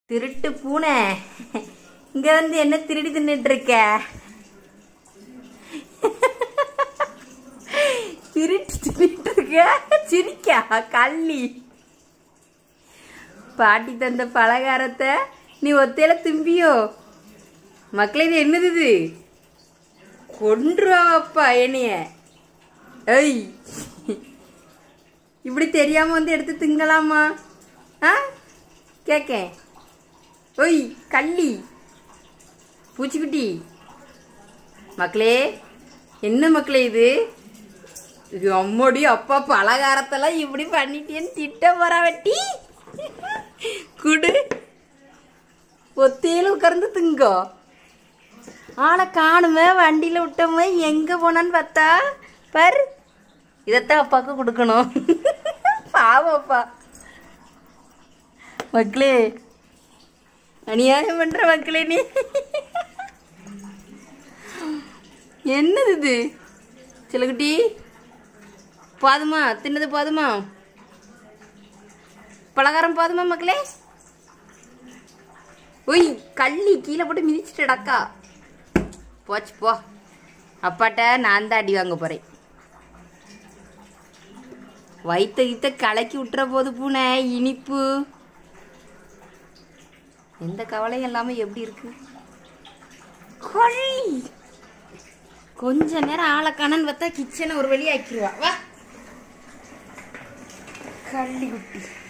திருட்டு பூனை இங்க வந்து என்ன திருடி தின்னுட்டு இருக்க திருட்டு தின்னுட்டு இருக்க சிரிக்கா கள்ளி பாட்டி தந்த பலகாரத்தை நீ ஒத்தையில தும்பியோ மக்களே இது என்னது இது கொன்றுவாப்பா என்னைய ஏய் இப்படி தெரியாம வந்து எடுத்து திங்கலாமா ஆ கேக்கேன் ஒய் கள்ளி பூச்சிக்குட்டி மக்களே என்ன மக்களே இது இது அம்மாடி அப்பா பலகாரத்தெல்லாம் இப்படி பண்ணிட்டேன்னு திட்ட போற வெட்டி குடு ஒத்தையில உட்கார்ந்து திங்கோ ஆளை காணுமே வண்டியில் விட்டோமே எங்கே போனான்னு பார்த்தா பாரு இதைத்தான் அப்பாவுக்கு கொடுக்கணும் பாவம் அப்பா மக்களே அநியாயம் பண்ற மக்களே நீ என்னது இது சிலகுட்டி போதுமா தின்னது போதுமா பலகாரம் போதுமா மக்களே ஒய் கள்ளி கீழே போட்டு மிதிச்சிட்டடாக்கா போச்சு போ அப்பாட்ட நான் தான் அடி வாங்க போறேன் வயித்த கித்த கலக்கி விட்டுற போது பூனை இனிப்பு எந்த கவலையும் இல்லாம எப்படி இருக்கு கொள்ளி கொஞ்ச நேரம் ஆளை கணன் பார்த்தா கிச்சனை ஒரு வழி ஆக்கிடுவா வா கள்ளி குட்டி